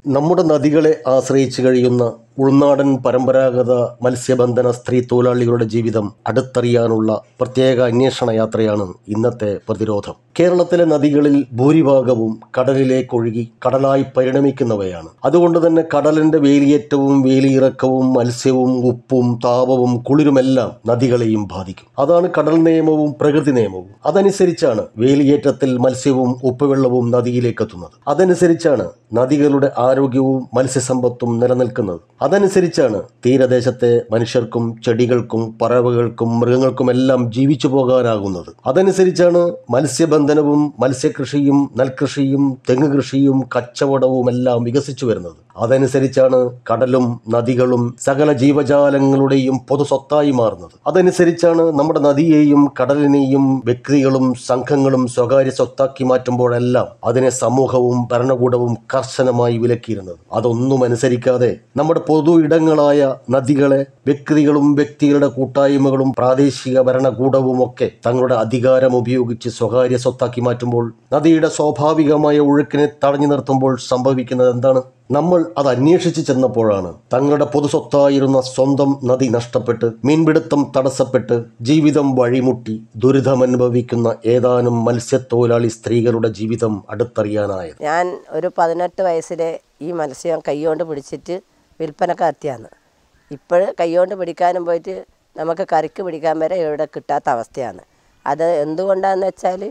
നമ്മുടെ നദികളെ ആശ്രയിച്ചു കഴിയുന്ന ഉൾനാടൻ പരമ്പരാഗത മത്സ്യബന്ധന സ്ത്രീ തൊഴിലാളികളുടെ ജീവിതം അടുത്തറിയാനുള്ള പ്രത്യേക അന്വേഷണ യാത്രയാണ് ഇന്നത്തെ പ്രതിരോധം കേരളത്തിലെ നദികളിൽ ഭൂരിഭാഗവും കടലിലേക്കൊഴുകി കടലായി പരിണമിക്കുന്നവയാണ് അതുകൊണ്ട് തന്നെ കടലിന്റെ വേലിയേറ്റവും വേലിയിറക്കവും മത്സ്യവും ഉപ്പും താപവും കുളിരുമെല്ലാം നദികളെയും ബാധിക്കും അതാണ് കടൽ നിയമവും പ്രകൃതി നിയമവും അതനുസരിച്ചാണ് വേലിയേറ്റത്തിൽ മത്സ്യവും ഉപ്പുവെള്ളവും നദിയിലേക്ക് എത്തുന്നത് അതനുസരിച്ചാണ് നദികളുടെ ആരോഗ്യവും മത്സ്യസമ്പത്തും നിലനിൽക്കുന്നത് അതനുസരിച്ചാണ് തീരദേശത്തെ മനുഷ്യർക്കും ചെടികൾക്കും പറവകൾക്കും മൃഗങ്ങൾക്കുമെല്ലാം ജീവിച്ചു പോകാനാകുന്നത് അതനുസരിച്ചാണ് മത്സ്യബന്ധനവും മത്സ്യകൃഷിയും നെൽകൃഷിയും തെങ്ങ് കൃഷിയും കച്ചവടവും എല്ലാം വികസിച്ചു വരുന്നത് അതനുസരിച്ചാണ് കടലും നദികളും സകല ജീവജാലങ്ങളുടെയും പൊതു സ്വത്തായി മാറുന്നത് അതനുസരിച്ചാണ് നമ്മുടെ നദിയെയും കടലിനെയും വ്യക്തികളും സംഘങ്ങളും സ്വകാര്യ സ്വത്താക്കി മാറ്റുമ്പോഴെല്ലാം അതിനെ സമൂഹവും ഭരണകൂടവും കർശനമായി വിലക്കിയിരുന്നത് അതൊന്നും അനുസരിക്കാതെ നമ്മുടെ പൊതു ഇടങ്ങളായ നദികളെ വ്യക്തികളും വ്യക്തികളുടെ കൂട്ടായ്മകളും പ്രാദേശിക ഭരണകൂടവും ഒക്കെ തങ്ങളുടെ അധികാരം ഉപയോഗിച്ച് സ്വകാര്യ സ്വത്താക്കി മാറ്റുമ്പോൾ നദിയുടെ സ്വാഭാവികമായ ഒഴുക്കിനെ തടഞ്ഞു നിർത്തുമ്പോൾ സംഭവിക്കുന്നത് എന്താണ് നമ്മൾ അത് അന്വേഷിച്ച് ചെന്നപ്പോഴാണ് തങ്ങളുടെ പൊതുസ്വത്തായിരുന്ന സ്വന്തം നദി നഷ്ടപ്പെട്ട് മീൻപിടുത്തം തടസ്സപ്പെട്ട് ജീവിതം വഴിമുട്ടി ദുരിതമനുഭവിക്കുന്ന ഏതാനും മത്സ്യത്തൊഴിലാളി സ്ത്രീകളുടെ ജീവിതം അടുത്തറിയാനായത് ഞാൻ ഒരു പതിനെട്ട് വയസ്സിൽ ഈ മത്സ്യം കൈകൊണ്ട് പിടിച്ചിട്ട് വിൽപ്പനക്കാർത്തിയാണ് ഇപ്പോൾ കൈകൊണ്ട് പിടിക്കാനും പോയിട്ട് നമുക്ക് കറിക്ക് പിടിക്കാൻ വരെ ഇവിടെ കിട്ടാത്ത അവസ്ഥയാണ് അത് എന്തുകൊണ്ടാന്ന് വെച്ചാൽ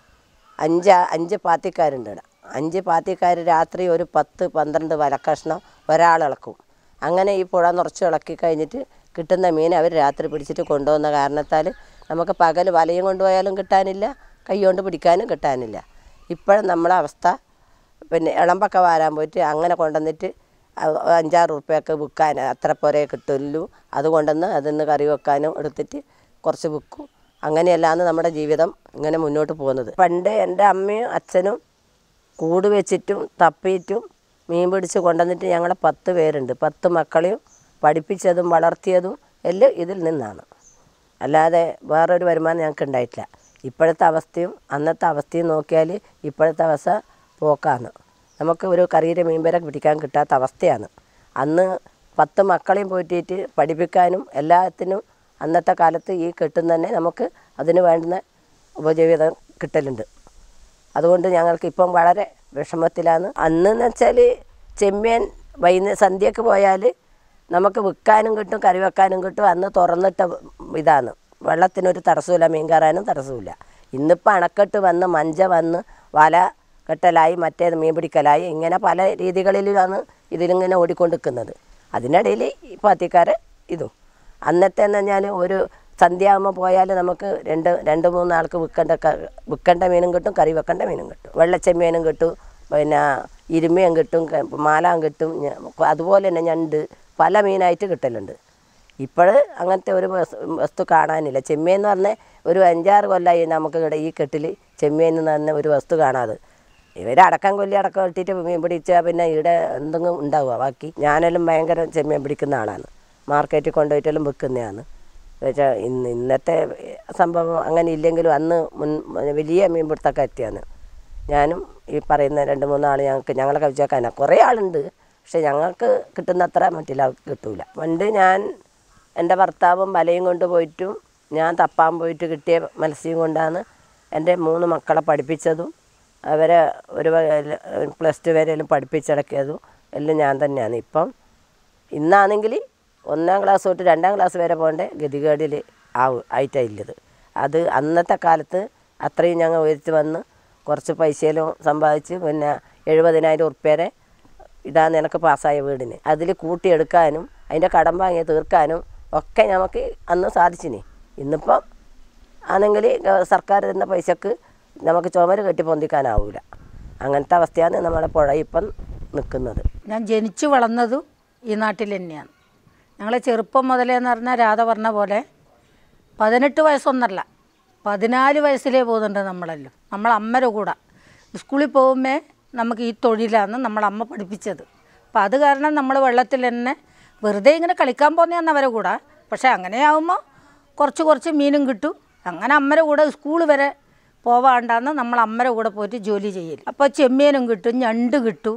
അഞ്ച് അഞ്ച് പാത്തിക്കാരുണ്ട് ഇവിടെ അഞ്ച് പാത്തിക്കാർ രാത്രി ഒരു പത്ത് പന്ത്രണ്ട് വലക്കഷ്ണം ഒരാളിളക്കും അങ്ങനെ ഈ പുഴ നിറച്ച് ഇളക്കി കഴിഞ്ഞിട്ട് കിട്ടുന്ന മീൻ അവർ രാത്രി പിടിച്ചിട്ട് കൊണ്ടുവന്ന കാരണത്താൽ നമുക്ക് പകൽ വലയും കൊണ്ടുപോയാലും കിട്ടാനില്ല കൈ കൊണ്ട് പിടിക്കാനും കിട്ടാനില്ല ഇപ്പോഴും നമ്മളെ അവസ്ഥ പിന്നെ ഇളമ്പൊക്കെ വാരാൻ പോയിട്ട് അങ്ങനെ കൊണ്ടുവന്നിട്ട് അ- അഞ്ചാറ് ഉറുപ്പ്യൊക്കെ വിൽക്കാൻ അത്ര പോരെ കിട്ടുള്ളൂ അത് കൊണ്ടുവന്ന് അതിന്ന് കറി വെക്കാനും എടുത്തിട്ട് കുറച്ച് വിൽക്കും അങ്ങനെയല്ലാന്ന് നമ്മുടെ ജീവിതം ഇങ്ങനെ മുന്നോട്ട് പോകുന്നത് പണ്ട് എൻ്റെ അമ്മയും അച്ഛനും കൂട് വെച്ചിട്ടും തപ്പിയിട്ടും മീൻ പിടിച്ച് കൊണ്ടുവന്നിട്ട് ഞങ്ങൾ പത്ത് പേരുണ്ട് പത്ത് മക്കളെയും പഠിപ്പിച്ചതും വളർത്തിയതും എല്ലാം ഇതിൽ നിന്നാണ് അല്ലാതെ വേറൊരു വരുമാനം ഞങ്ങൾക്ക് ഉണ്ടായിട്ടില്ല ഇപ്പോഴത്തെ അവസ്ഥയും അന്നത്തെ അവസ്ഥയും നോക്കിയാൽ ഇപ്പോഴത്തെ അവസ്ഥ പോക്കാണ് നമുക്ക് ഒരു കറിയുടെ മീൻ വരെ പിടിക്കാൻ കിട്ടാത്ത അവസ്ഥയാണ് അന്ന് പത്ത് മക്കളെയും പോറ്റിയിട്ട് പഠിപ്പിക്കാനും എല്ലാത്തിനും അന്നത്തെ കാലത്ത് ഈ കെട്ടും തന്നെ നമുക്ക് അതിന് വേണ്ടുന്ന ഉപജീവിതം കിട്ടലുണ്ട് അതുകൊണ്ട് ഞങ്ങൾക്ക് ഇപ്പം വളരെ വിഷമത്തിലാണ് അന്നെന്ന് വെച്ചാൽ ചെമ്മീൻ വൈകുന്നേരം സന്ധ്യക്ക് പോയാൽ നമുക്ക് വിൽക്കാനും കിട്ടും കറി വെക്കാനും കിട്ടും അന്ന് തുറന്നിട്ട ഇതാണ് വെള്ളത്തിനൊരു തടസ്സമില്ല മീൻ കയറാനും തടസ്സമില്ല ഇന്നിപ്പോൾ അണക്കെട്ട് വന്ന് മഞ്ച വന്ന് വല കെട്ടലായി മറ്റേത് മീൻ പിടിക്കലായി ഇങ്ങനെ പല രീതികളിലാണ് ഇതിലിങ്ങനെ ഓടിക്കൊണ്ടിരിക്കുന്നത് അതിനിടയിൽ ഈ പാത്തിക്കാരെ ഇതും അന്നത്തെ എന്ന് പറഞ്ഞാൽ ഒരു സന്ധ്യയാകുമ്പോൾ പോയാൽ നമുക്ക് രണ്ട് രണ്ട് മൂന്ന് ആൾക്ക് വിൽക്കേണ്ട ക- വിൽക്കേണ്ട മീനും കിട്ടും കറി വെക്കേണ്ട മീനും കിട്ടും വെള്ളച്ചെമ്മീനും കിട്ടും പിന്നെ ഇരുമയും കിട്ടും ക- മാലാം കിട്ടും ഞ- അതുപോലെ തന്നെ ഞണ്ട് പല മീനായിട്ട് കിട്ടലുണ്ട് ഇപ്പോൾ അങ്ങനത്തെ ഒരു വസ്- വസ്തു കാണാനില്ല ചെമ്മീൻ എന്ന് പറഞ്ഞാൽ ഒരു അഞ്ചാറ് കൊല്ലമായി നമുക്ക് ഇവിടെ ഈ കെട്ടിൽ ചെമ്മീൻ എന്ന് പറഞ്ഞ ഒരു വസ്തു കാണാതെ ഇവർ അടക്കം കൊല്ലി അടക്കം ഇട്ടിട്ട് മീൻ പിടിച്ചാൽ പിന്നെ ഇവിടെ എന്തെങ്കിലും ഉണ്ടാവുക ബാക്കി ഞാനെല്ലാം ഭയങ്കര ചെമ്മീൻ പിടിക്കുന്ന ആളാണ് മാർക്കറ്റിൽ കൊണ്ടുപോയിട്ടെല്ലാം വിൽക്കുന്നതാണ് വെച്ചാൽ ഇന്ന് ഇന്നത്തെ സംഭവം അങ്ങനെ ഇല്ലെങ്കിലും അന്ന് മുൻ വലിയ മീൻപിടുത്തമൊക്കെ എത്തിയാണ് ഞാനും ഈ പറയുന്ന രണ്ട് മൂന്നാൾ ഞങ്ങൾക്ക് ഞങ്ങളെ കവിച്ചേക്കാനാ കുറേ ആളുണ്ട് പക്ഷെ ഞങ്ങൾക്ക് കിട്ടുന്ന അത്ര മറ്റുള്ള ആൾക്ക് കിട്ടൂല പണ്ട് ഞാൻ എൻ്റെ ഭർത്താവും വലയും കൊണ്ട് പോയിട്ടും ഞാൻ തപ്പാൻ പോയിട്ട് കിട്ടിയ മത്സ്യം കൊണ്ടാണ് എൻ്റെ മൂന്ന് മക്കളെ പഠിപ്പിച്ചതും അവരെ ഒരു പ്ലസ് ടു വരെയെല്ലാം പഠിപ്പിച്ചടക്കിയതും എല്ലാം ഞാൻ തന്നെയാണ് ഇപ്പം ഇന്നാണെങ്കിൽ ഒന്നാം ക്ലാസ് തൊട്ട് രണ്ടാം ക്ലാസ് വരെ പോകേണ്ട ഗതികേടിൽ ആവും ആയിട്ടില്ലത് അത് അന്നത്തെ കാലത്ത് അത്രയും ഞങ്ങൾ ഉയർത്തി വന്ന് കുറച്ച് പൈസയിലും സമ്പാദിച്ച് പിന്നെ എഴുപതിനായിരം ഉറുപ്പ്യരെ ഇതാണ് എനിക്ക് പാസ്സായ വീടിന് അതിൽ കൂട്ടിയെടുക്കാനും അതിൻ്റെ കടം വാങ്ങി തീർക്കാനും ഒക്കെ നമുക്ക് അന്ന് സാധിച്ചിനി ഇന്നിപ്പം ആണെങ്കിൽ സർക്കാർ തരുന്ന പൈസക്ക് നമുക്ക് ചുമര് കെട്ടി പൊന്തിക്കാനാവില്ല അങ്ങനത്തെ അവസ്ഥയാണ് നമ്മുടെ പുഴ ഇപ്പം നിൽക്കുന്നത് ഞാൻ ജനിച്ചു വളർന്നതും ഈ നാട്ടിൽ തന്നെയാണ് ഞങ്ങളെ ചെറുപ്പം മുതലേന്ന് പറഞ്ഞാൽ രാധ പറഞ്ഞ പോലെ പതിനെട്ട് വയസ്സൊന്നല്ല പതിനാല് വയസ്സിലേ പോകുന്നുണ്ട് നമ്മളെല്ലാം നമ്മളെ അമ്മയുടെ കൂടെ സ്കൂളിൽ പോകുമ്പോൾ നമുക്ക് ഈ തൊഴിലാണ് നമ്മളെ അമ്മ പഠിപ്പിച്ചത് അപ്പം അത് കാരണം നമ്മൾ വെള്ളത്തിൽ തന്നെ വെറുതെ ഇങ്ങനെ കളിക്കാൻ പോകുന്നതാണ് അവരെ കൂടെ പക്ഷേ അങ്ങനെയാവുമ്പോൾ കുറച്ച് കുറച്ച് മീനും കിട്ടും അങ്ങനെ അമ്മയുടെ കൂടെ സ്കൂൾ വരെ പോവാണ്ടാന്ന് നമ്മൾ അമ്മയുടെ കൂടെ പോയിട്ട് ജോലി ചെയ്യൽ അപ്പോൾ ചെമ്മീനും കിട്ടും ഞണ്ട് കിട്ടും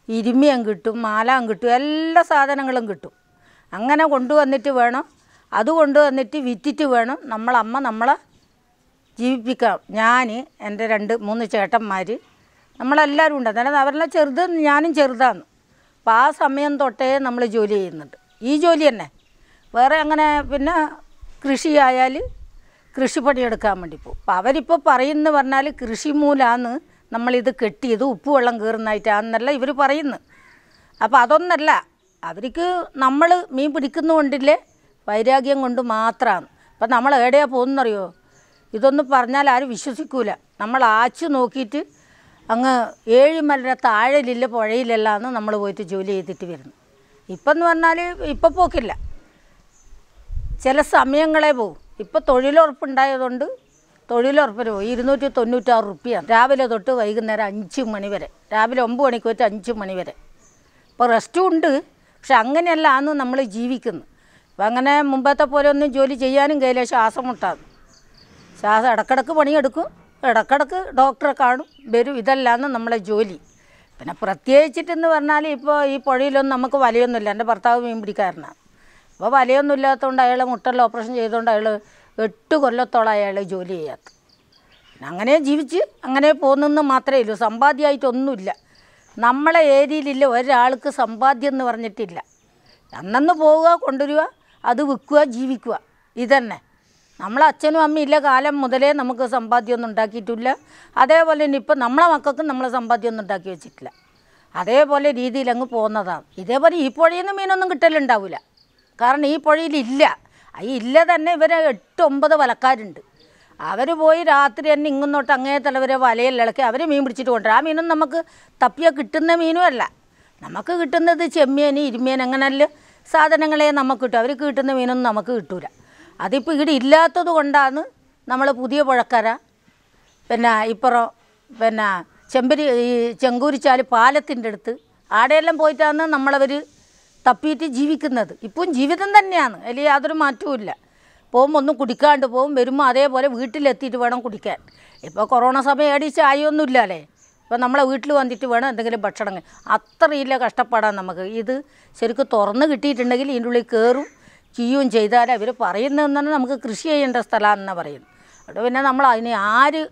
ഇരുമിയം കിട്ടും മാലാം കിട്ടും എല്ലാ സാധനങ്ങളും കിട്ടും അങ്ങനെ കൊണ്ടുവന്നിട്ട് വേണം അത് കൊണ്ടുവന്നിട്ട് വിറ്റിട്ട് വേണം നമ്മളമ്മ നമ്മളെ ജീവിപ്പിക്കാം ഞാൻ എൻ്റെ രണ്ട് മൂന്ന് ചേട്ടന്മാർ നമ്മളെല്ലാവരും ഉണ്ട് അതായത് അവരെല്ലാം ചെറുത് ഞാനും ചെറുതാണ് അപ്പോൾ ആ സമയം തൊട്ടേ നമ്മൾ ജോലി ചെയ്യുന്നുണ്ട് ഈ ജോലി തന്നെ വേറെ അങ്ങനെ പിന്നെ കൃഷി ആയാൽ കൃഷിപ്പണി എടുക്കാൻ വേണ്ടി പോകും അപ്പോൾ അവരിപ്പോൾ പറയുന്ന പറഞ്ഞാൽ കൃഷി മൂലമാണ് നമ്മളിത് കെട്ടിയത് ഉപ്പ് വെള്ളം കയറുന്നതായിട്ടാണെന്നല്ല ഇവർ പറയുന്നത് അപ്പോൾ അതൊന്നല്ല അവർക്ക് നമ്മൾ മീൻ പിടിക്കുന്നതുകൊണ്ടില്ലേ വൈരാഗ്യം കൊണ്ട് മാത്രമാണ് അപ്പം നമ്മൾ എവിടെയാണ് പോകുന്നറിയോ ഇതൊന്നും പറഞ്ഞാൽ ആരും വിശ്വസിക്കൂല നമ്മൾ ആച്ചു നോക്കിയിട്ട് അങ്ങ് ഏഴിമല താഴലില്ല പുഴയിലല്ലാന്ന് നമ്മൾ പോയിട്ട് ജോലി ചെയ്തിട്ട് വരുന്നു ഇപ്പം എന്ന് പറഞ്ഞാൽ ഇപ്പം പോക്കില്ല ചില സമയങ്ങളെ പോകും ഇപ്പോൾ തൊഴിലുറപ്പുണ്ടായതുകൊണ്ട് തൊഴിലുറപ്പിന് പോയി ഇരുന്നൂറ്റി തൊണ്ണൂറ്റാറ് റുപ്യാണ് രാവിലെ തൊട്ട് വൈകുന്നേരം അഞ്ച് മണി വരെ രാവിലെ ഒമ്പത് മണിക്ക് തൊട്ട് അഞ്ച് മണി വരെ ഇപ്പോൾ റെസ്റ്റും ഉണ്ട് പക്ഷെ അങ്ങനെയല്ല ആണ് നമ്മൾ ജീവിക്കുന്നത് അപ്പം അങ്ങനെ മുമ്പത്തെ പോലെ ഒന്നും ജോലി ചെയ്യാനും കയ്യിലെ ശ്വാസം മുട്ടാണ് ശ്വാസം ഇടക്കിടക്ക് പണിയെടുക്കും ഇടക്കിടക്ക് ഡോക്ടറെ കാണും വരും ഇതല്ലാന്ന് നമ്മളെ ജോലി പിന്നെ പ്രത്യേകിച്ചിട്ടെന്ന് പറഞ്ഞാൽ ഇപ്പോൾ ഈ പുഴയിലൊന്നും നമുക്ക് വലയൊന്നുമില്ല എൻ്റെ ഭർത്താവ് മീൻ പിടിക്കാരനാണ് അപ്പോൾ വലയൊന്നും ഇല്ലാത്തതുകൊണ്ട് അയാൾ മുട്ടലിൽ ഓപ്പറേഷൻ ചെയ്തുകൊണ്ട് അയാൾ എട്ട് കൊല്ലത്തോളം അയാൾ ജോലി ചെയ്യാത്ത പിന്നെ അങ്ങനെ ജീവിച്ച് അങ്ങനെ പോകുന്നെന്ന് മാത്രമേ ഉള്ളൂ സമ്പാദ്യമായിട്ടൊന്നുമില്ല നമ്മളെ ഏരിയയിലില്ല ഒരാൾക്ക് സമ്പാദ്യം എന്ന് പറഞ്ഞിട്ടില്ല അന്നന്ന് പോവുക കൊണ്ടുവരിക അത് വിൽക്കുക ജീവിക്കുക ഇതന്നെ നമ്മളെ അച്ഛനും അമ്മയും ഇല്ല കാലം മുതലേ നമുക്ക് സമ്പാദ്യമൊന്നും ഉണ്ടാക്കിയിട്ടില്ല അതേപോലെ തന്നെ ഇപ്പം നമ്മളെ മക്കൾക്കും നമ്മൾ സമ്പാദ്യമൊന്നും ഉണ്ടാക്കി വെച്ചിട്ടില്ല അതേപോലെ രീതിയിൽ അങ്ങ് പോകുന്നതാണ് ഇതേപോലെ ഈ പുഴയിൽ നിന്ന് മീനൊന്നും കിട്ടലുണ്ടാവില്ല കാരണം ഈ പുഴയിലില്ല ഈ ഇല്ല തന്നെ ഇവരെ എട്ട് ഒമ്പത് വലക്കാരുണ്ട് അവർ പോയി രാത്രി തന്നെ ഇങ്ങോട്ട് അങ്ങേ തലവരെ വലയിൽ ഇളക്കി അവർ മീൻ പിടിച്ചിട്ട് കൊണ്ടുവരും ആ മീനും നമുക്ക് തപ്പിയാൽ കിട്ടുന്ന മീനും അല്ല നമുക്ക് കിട്ടുന്നത് ചെമ്മീൻ ഇരുമീൻ അങ്ങനെയല്ല സാധനങ്ങളെ നമുക്ക് കിട്ടും അവർക്ക് കിട്ടുന്ന മീനൊന്നും നമുക്ക് കിട്ടൂല അതിപ്പോൾ ഇവിടെ ഇല്ലാത്തത് കൊണ്ടാണ് നമ്മൾ പുതിയ പുഴക്കര പിന്നെ ഇപ്പുറം പിന്നെ ചെമ്പരി ഈ ചെങ്കൂരിച്ചാല് പാലത്തിൻ്റെ അടുത്ത് ആടെയെല്ലാം പോയിട്ടാണ് നമ്മളവർ തപ്പിയിട്ട് ജീവിക്കുന്നത് ഇപ്പം ജീവിതം തന്നെയാണ് അതിൽ യാതൊരു മാറ്റവും ഇല്ല പോകുമ്പോൾ ഒന്നും കുടിക്കാണ്ട് പോകും വരുമ്പോൾ അതേപോലെ വീട്ടിലെത്തിയിട്ട് വേണം കുടിക്കാൻ ഇപ്പോൾ കൊറോണ സമയം ഏടി ചായയൊന്നും ഇല്ലല്ലേ ഇപ്പോൾ നമ്മളെ വീട്ടിൽ വന്നിട്ട് വേണം എന്തെങ്കിലും ഭക്ഷണം കഴി- അത്രയില്ല കഷ്ടപ്പാടാണ് നമുക്ക് ഇത് ശരിക്കും തുറന്ന് കിട്ടിയിട്ടുണ്ടെങ്കിൽ ഇതിൻ്റെ ഉള്ളിൽ കയറും ചെയ്യുകയും ചെയ്താൽ അവർ പറയുന്നതെന്ന് പറഞ്ഞാൽ നമുക്ക് കൃഷി ചെയ്യേണ്ട സ്ഥലമാണെന്നാണ് പറയുന്നത് അവിടെ പിന്നെ നമ്മൾ അതിനെ ആര്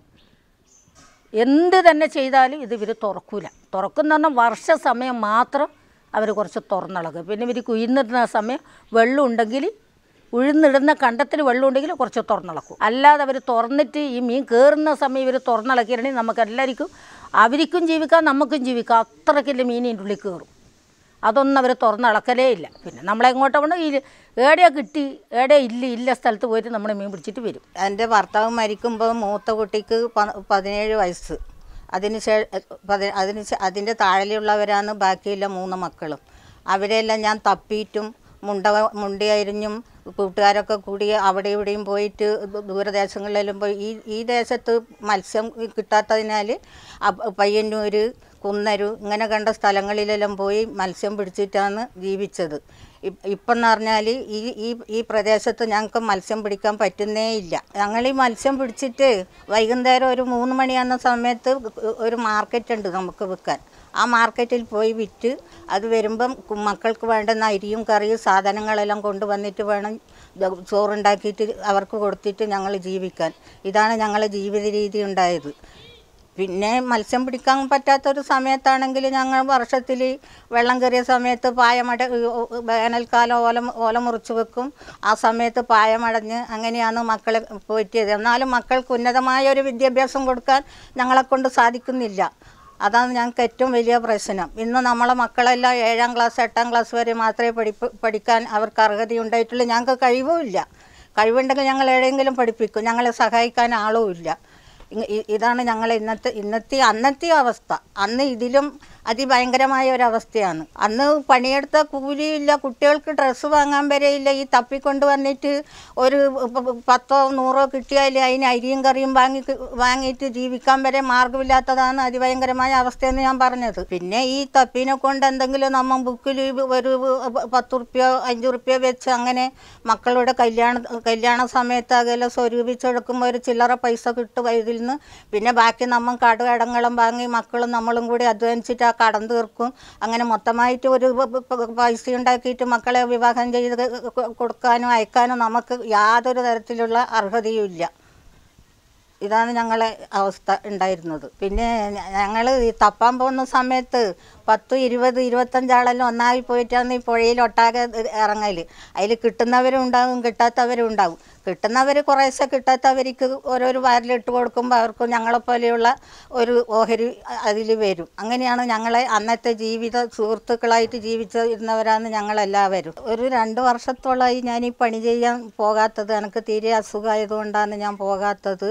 എന്ത് തന്നെ ചെയ്താലും ഇത് ഇവർ തുറക്കൂല തുറക്കുന്ന പറഞ്ഞാൽ വർഷ സമയം മാത്രം അവർ കുറച്ച് തുറന്നിളകും പിന്നെ ഇവർ കുയിന്നിടുന്ന സമയം വെള്ളം ഉണ്ടെങ്കിൽ ഉഴുന്നിടുന്ന കണ്ടത്തിൽ വെള്ളം ഉണ്ടെങ്കിൽ കുറച്ച് തുറന്നിളക്കും അല്ലാതെ അവർ തുറന്നിട്ട് ഈ മീൻ കയറുന്ന സമയം ഇവർ തുറന്നിളക്കിയിട്ടുണ്ടെങ്കിൽ നമുക്ക് എല്ലാവർക്കും അവർക്കും ജീവിക്കാം നമുക്കും ജീവിക്കാം അത്രയ്ക്കില്ല മീൻ ഇതിൻ്റെ ഉള്ളിൽ കയറും അതൊന്നും അവർ തുറന്നിളക്കലേ ഇല്ല പിന്നെ നമ്മളെങ്ങോട്ടാ വേണം ഈ ഏടെയാ കിട്ടി ഏടെയാ ഇല്ല ഇല്ല സ്ഥലത്ത് പോയിട്ട് നമ്മൾ മീൻ പിടിച്ചിട്ട് വരും എൻ്റെ ഭർത്താവ് മരിക്കുമ്പോൾ മൂത്ത കുട്ടിക്ക് പ- പതിനേഴ് വയസ്സ് അതിന് ശേ പതി അതിന് ശേ- അതിൻ്റെ താഴെയുള്ളവരാണ് ബാക്കിയുള്ള മൂന്ന് മക്കളും അവരെല്ലാം ഞാൻ തപ്പിയിട്ടും മുണ്ട മുണ്ടി അരിഞ്ഞും കൂട്ടുകാരൊക്കെ കൂടി അവിടെ ഇവിടെയും പോയിട്ട് ദൂ- ദൂരദേശങ്ങളിലെല്ലാം പോയി ഈ ഈ ദേശത്ത് മത്സ്യം കിട്ടാത്തതിനാൽ അപ്പ- പയ്യന്നൂർ കുന്നരു ഇങ്ങനെ കണ്ട സ്ഥലങ്ങളിലെല്ലാം പോയി മത്സ്യം പിടിച്ചിട്ടാണ് ജീവിച്ചത് ഇപ്- ഇപ്പം എന്ന് പറഞ്ഞാൽ ഈ ഈ ഈ പ്രദേശത്ത് ഞങ്ങൾക്ക് മത്സ്യം പിടിക്കാൻ പറ്റുന്നേ ഇല്ല ഞങ്ങൾ ഈ മത്സ്യം പിടിച്ചിട്ട് വൈകുന്നേരം ഒരു മൂന്ന് മണിയാകുന്ന സമയത്ത് ഒരു മാർക്കറ്റ് ഉണ്ട് നമുക്ക് വിൽക്കാൻ ആ മാർക്കറ്റിൽ പോയി വിറ്റ് അത് വരുമ്പം കു- മക്കൾക്ക് വേണ്ടുന്ന അരിയും കറിയും സാധനങ്ങളെല്ലാം കൊണ്ടുവന്നിട്ട് വേണം ദ- ചോറുണ്ടാക്കിയിട്ട് അവർക്ക് കൊടുത്തിട്ട് ഞങ്ങൾ ജീവിക്കാൻ ഇതാണ് ഞങ്ങളുടെ ജീവിത രീതി ഉണ്ടായത് പിന്നെ മത്സ്യം പിടിക്കാൻ പറ്റാത്തൊരു സമയത്താണെങ്കിൽ ഞങ്ങൾ വർഷത്തിൽ വെള്ളം കയറിയ സമയത്ത് പായമട വേനൽക്കാലം ഓല ഓല മുറിച്ച് വെക്കും ആ സമയത്ത് പായമടഞ്ഞ് അങ്ങനെയാണ് മക്കളെ പോറ്റിയത് എന്നാലും മക്കൾക്ക് ഉന്നതമായ ഒരു വിദ്യാഭ്യാസം കൊടുക്കാൻ ഞങ്ങളെക്കൊണ്ട് സാധിക്കുന്നില്ല അതാണ് ഞങ്ങൾക്ക് ഏറ്റവും വലിയ പ്രശ്നം ഇന്ന് നമ്മളെ മക്കളെല്ലാം ഏഴാം ക്ലാസ് എട്ടാം ക്ലാസ് വരെ മാത്രമേ പഠിപ്പ് പഠിക്കാൻ അവർക്ക് അർഹതയുണ്ടായിട്ടുള്ളൂ ഞങ്ങൾക്ക് കഴിവുമില്ല കഴിവുണ്ടെങ്കിൽ ഞങ്ങൾ എവിടെയെങ്കിലും പഠിപ്പിക്കും ഞങ്ങളെ സഹായിക്കാൻ ആളും ഇല്ല ഇ- ഇ- ഇതാണ് ഞങ്ങൾ ഇന്നത്തെ ഇന്നത്തെ അന്നത്തെ അവസ്ഥ അന്ന് ഇതിലും അതിഭയങ്കരമായ ഒരവസ്ഥയാണ് അന്ന് പണിയെടുത്ത കൂലിയില്ല കുട്ടികൾക്ക് ഡ്രസ്സ് വാങ്ങാൻ വരെയില്ല ഈ തപ്പിക്കൊണ്ട് വന്നിട്ട് ഒരു പ- പ- പത്തോ നൂറോ കിട്ടിയാൽ അതിന് അരിയും കറിയും വാങ്ങി വാങ്ങിയിട്ട് ജീവിക്കാൻ വരെ മാർഗമില്ലാത്തതാണ് അതിഭയങ്കരമായ അവസ്ഥയെന്ന് ഞാൻ പറഞ്ഞത് പിന്നെ ഈ തപ്പിനെ കൊണ്ട് എന്തെങ്കിലും നമ്മൾ ബുക്കിൽ ഒരു പത്ത് റുപ്യ അഞ്ച് റുപ്യ വെച്ച് അങ്ങനെ മക്കളുടെ കല്യാണ കല്യാണ സമയത്ത് അതെല്ലാം സ്വരൂപിച്ചെടുക്കുമ്പോൾ ഒരു ചില്ലറ പൈസ കിട്ടും ഇതിൽ നിന്ന് പിന്നെ ബാക്കി നമ്മൾ കടകടങ്ങളും വാങ്ങി മക്കളും നമ്മളും കൂടി അധ്വാനിച്ചിട്ട് ആ കടം തീർക്കും അങ്ങനെ മൊത്തമായിട്ട് ഒരു പ- പ- പൈസ ഉണ്ടാക്കിയിട്ട് മക്കളെ വിവാഹം ചെയ്ത് കൊ- കൊടുക്കാനോ അയക്കാനോ നമുക്ക് യാതൊരു തരത്തിലുള്ള അർഹതയും ഇല്ല ഇതാണ് ഞങ്ങളെ അവസ്ഥ ഉണ്ടായിരുന്നത് പിന്നെ ഞങ്ങൾ ഈ തപ്പാൻ പോകുന്ന സമയത്ത് പത്ത് ഇരുപത് ഇരുപത്തഞ്ചാളെല്ലാം ഒന്നായി പോയിട്ടാണ് ഈ പുഴയിൽ ഒട്ടാകെ ഇറങ്ങൽ അതിൽ കിട്ടുന്നവരും ഉണ്ടാവും കിട്ടാത്തവരും ഉണ്ടാവും കിട്ടുന്നവർ കുറേശ്ശെ കിട്ടാത്തവർക്ക് ഓരോരോ വയറിലിട്ട് കൊടുക്കുമ്പോൾ അവർക്ക് ഞങ്ങളെപ്പോലെയുള്ള ഒരു ഓഹരി അതിൽ വരും അങ്ങനെയാണ് ഞങ്ങളെ അന്നത്തെ ജീവിത സുഹൃത്തുക്കളായിട്ട് ജീവിച്ചിരുന്നവരാണ് ഞങ്ങളെല്ലാവരും ഒരു രണ്ട് വർഷത്തോളമായി ഞാൻ ഈ പണി ചെയ്യാൻ പോകാത്തത് എനിക്ക് തീരെ അസുഖമായതുകൊണ്ടാണ് ഞാൻ പോകാത്തത്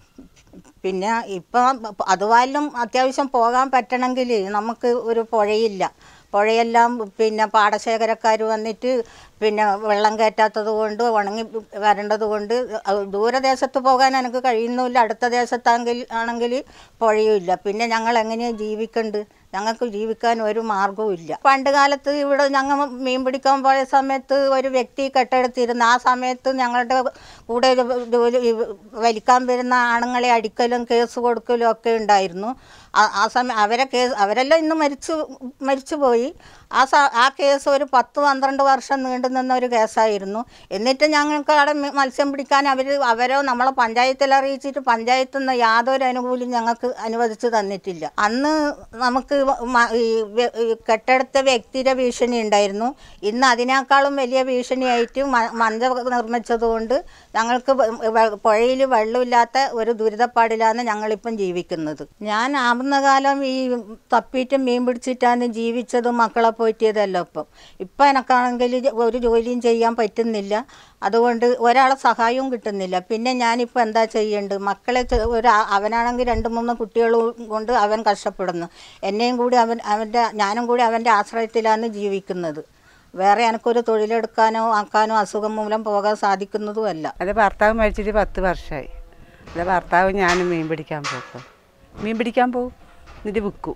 പിന്നെ ഇപ്പം അതുവാലും അത്യാവശ്യം പോകാൻ പറ്റണമെങ്കിൽ നമുക്ക് ഒരു പുഴയില്ല പുഴയെല്ലാം പിന്നെ പാടശേഖരക്കാർ വന്നിട്ട് പിന്നെ വെള്ളം കയറ്റാത്തത് കൊണ്ട് ഉണങ്ങി വരേണ്ടത് കൊണ്ട് അത് ദൂരദേശത്ത് പോകാൻ എനിക്ക് കഴിയുന്നില്ല അടുത്ത ദേശത്താണെങ്കിൽ ആണെങ്കിൽ പുഴയുമില്ല പിന്നെ ഞങ്ങൾ എങ്ങനെയാണ് ജീവിക്കേണ്ടത് ഞങ്ങൾക്ക് ജീവിക്കാൻ ഒരു മാർഗവും ഇല്ല പണ്ട് കാലത്ത് ഇവിടെ ഞങ്ങൾ മീൻ പിടിക്കാൻ പോയ സമയത്ത് ഒരു വ്യക്തി കെട്ടെടുത്തിരുന്നു ആ സമയത്ത് ഞങ്ങളുടെ കൂടെ ജോലി വലിക്കാൻ വരുന്ന ആണുങ്ങളെ അടിക്കലും കേസ് കൊടുക്കലും ഒക്കെ ഉണ്ടായിരുന്നു ആ- ആ സമയം അവരെ കേസ് അവരെല്ലാം ഇന്ന് മരിച്ചു മരിച്ചു പോയി ആ സ ആ കേസ് ഒരു പത്ത് പന്ത്രണ്ട് വർഷം നീണ്ടു നിന്ന ഒരു കേസായിരുന്നു എന്നിട്ട് ഞങ്ങൾക്ക് അവിടെ മി- മത്സ്യം പിടിക്കാൻ അവർ അവരോ നമ്മളെ പഞ്ചായത്തിൽ അറിയിച്ചിട്ട് പഞ്ചായത്തിൽ നിന്ന് യാതൊരു അനുകൂല്യം ഞങ്ങൾക്ക് അനുവദിച്ച് തന്നിട്ടില്ല അന്ന് നമുക്ക് മ- ഈ വ്യ- ഈ കെട്ടെടുത്ത വ്യക്തിയുടെ ഭീഷണി ഉണ്ടായിരുന്നു ഇന്ന് അതിനേക്കാളും വലിയ ഭീഷണിയായിട്ട് മ- മഞ്ച നിർമ്മിച്ചതുകൊണ്ട് ഞങ്ങൾക്ക് പുഴയിൽ വെള്ളമില്ലാത്ത ഒരു ദുരിതപ്പാടിലാണ് ഞങ്ങളിപ്പം ജീവിക്കുന്നത് ഞാൻ ആവുന്ന കാലം ഈ തപ്പിയിട്ട് മീൻ പിടിച്ചിട്ടാണ് ജീവിച്ചതും മക്കളെ പോറ്റിയതല്ലോ ഇപ്പം ഇപ്പം എനക്കാണെങ്കിൽ ഒരു ജോലിയും ചെയ്യാൻ പറ്റുന്നില്ല അതുകൊണ്ട് ഒരാളെ സഹായവും കിട്ടുന്നില്ല പിന്നെ ഞാനിപ്പോൾ എന്താ ചെയ്യേണ്ടത് മക്കളെ ചെ- ഒരു ആ- അവനാണെങ്കിൽ രണ്ട് മൂന്ന് കുട്ടികളും കൊണ്ട് അവൻ കഷ്ടപ്പെടുന്നു എന്നെയും കൂടി അവൻ അവൻ്റെ ഞാനും കൂടി അവൻ്റെ ആശ്രയത്തിലാണ് ജീവിക്കുന്നത് വേറെ എനിക്കൊരു തൊഴിലെടുക്കാനോ ആക്കാനോ അസുഖം മൂലം പോകാൻ സാധിക്കുന്നതുമല്ല എൻ്റെ ഭർത്താവ് മരിച്ചിട്ട് പത്ത് വർഷമായി എൻ്റെ ഭർത്താവ് ഞാനും മീൻ പിടിക്കാൻ പോകും മീൻ പിടിക്കാൻ പോകും എന്നിട്ട് വിൽക്കും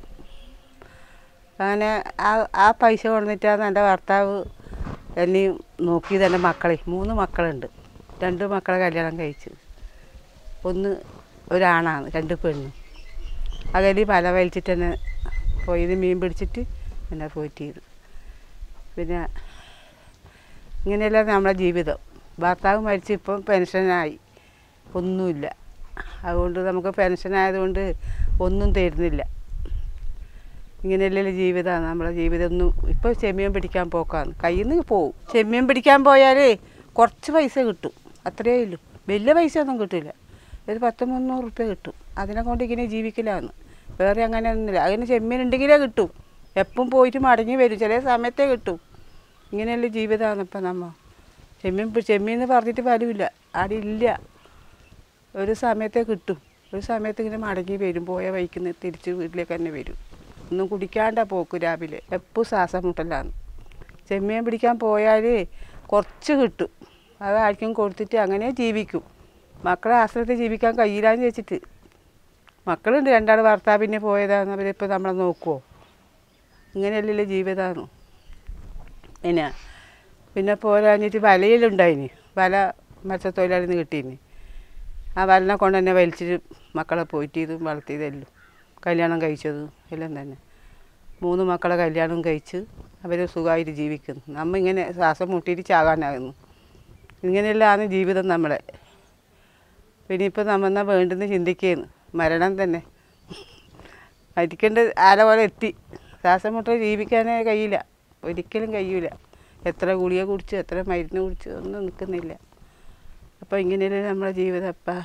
അങ്ങനെ ആ ആ പൈസ കൊണ്ടിട്ടാണ് എൻ്റെ ഭർത്താവ് എന്നെയും നോക്കിയത് എൻ്റെ മക്കളെ മൂന്ന് മക്കളുണ്ട് രണ്ട് മക്കളെ കല്യാണം കഴിച്ചു ഒന്ന് ഒരാണാണ് രണ്ട് പെണ്ണ് അകലി പല വലിച്ചിട്ട് തന്നെ പോയത് മീൻ പിടിച്ചിട്ട് എന്നെ പോറ്റിയത് പിന്നെ ഇങ്ങനെയല്ല നമ്മളെ ജീവിതം ഭർത്താവ് മരിച്ച് ഇപ്പം പെൻഷനായി ഒന്നുമില്ല അതുകൊണ്ട് നമുക്ക് പെൻഷനായതുകൊണ്ട് ഒന്നും തരുന്നില്ല ഇങ്ങനെയല്ലല്ലോ ജീവിതമാണ് നമ്മളെ ജീവിതം ഒന്നും ഇപ്പോൾ ചെമ്മീൻ പിടിക്കാൻ പോക്കാണ് കയ്യിൽ നിന്ന് പോവും ചെമ്മീൻ പിടിക്കാൻ പോയാൽ കുറച്ച് പൈസ കിട്ടും അത്രയേ ഉള്ളൂ വലിയ പൈസ ഒന്നും കിട്ടില്ല ഒരു പത്ത് മുന്നൂറ് റുപ്യ കിട്ടും അതിനെ കൊണ്ട് ഇങ്ങനെ ജീവിക്കലാണ് വേറെ അങ്ങനെ ഒന്നുമില്ല അതിന് ചെമ്മീൻ ഉണ്ടെങ്കിലേ കിട്ടും എപ്പം പോയിട്ട് മടങ്ങി വരും ചില സമയത്തേ കിട്ടും ഇങ്ങനെയുള്ള ജീവിതമാണ് ഇപ്പം നമ്മ ചെമ്മീൻ പി- ചെമ്മീൻ എന്ന് പറഞ്ഞിട്ട് ഫലമില്ല അവിടെ ഇല്ല ഒരു സമയത്തേ കിട്ടും ഒരു സമയത്ത് ഇങ്ങനെ മടങ്ങി വരും പോയ വൈക്കുന്ന തിരിച്ച് വീട്ടിലേക്ക് തന്നെ വരും ഒന്നും കുടിക്കാണ്ടാ പോക്ക് രാവിലെ എപ്പോൾ ശ്വാസം മുട്ടലാണ് ചെമ്മീൻ പിടിക്കാൻ പോയാൽ കുറച്ച് കിട്ടും അത് ആർക്കും കൊടുത്തിട്ട് അങ്ങനെ ജീവിക്കും മക്കളെ ആശ്രയത്തിൽ ജീവിക്കാൻ കഴിയില്ലാന്ന് വെച്ചിട്ട് മക്കളുണ്ട് രണ്ടാൾ ഭർത്താവിനെ പോയതാണ് അവരിപ്പോൾ നമ്മളെ നോക്കുമോ ഇങ്ങനെയല്ലല്ലോ ജീവിതമാണ് പിന്നെ പിന്നെ പോരാഞ്ഞിട്ട് വലയിലുണ്ടായിനി വല മത്സ്യത്തൊഴിലാളിൽ നിന്ന് കിട്ടീനി ആ വലനെ കൊണ്ട് തന്നെ വലിച്ചിട്ട് മക്കളെ പോയിട്ടതും വളർത്തിയതെല്ലാം കല്യാണം കഴിച്ചതും എല്ലാം തന്നെ മൂന്ന് മക്കളെ കല്യാണം കഴിച്ച് അവർ സുഖമായിട്ട് ജീവിക്കുന്നു നമ്മ ഇങ്ങനെ ശ്വാസം മുട്ടിയിട്ട് ചാകാനാകുന്നു ഇങ്ങനെയെല്ലാമാണ് ജീവിതം നമ്മളെ പിന്നെ ഇപ്പം നമ്മന്നാ വേണ്ടെന്ന് ചിന്തിക്കുകയാണ് മരണം തന്നെ മരിക്കേണ്ട ആല പോലെ എത്തി ശ്വാസം മുട്ട ജീവിക്കാനേ കഴിയില്ല ഒരിക്കലും കഴിയില്ല എത്ര ഗുളിക കുടിച്ച് എത്ര മരുന്ന് കുടിച്ച് ഒന്നും നിൽക്കുന്നില്ല അപ്പോൾ ഇങ്ങനെയല്ലേ നമ്മളെ ജീവിതം അപ്പം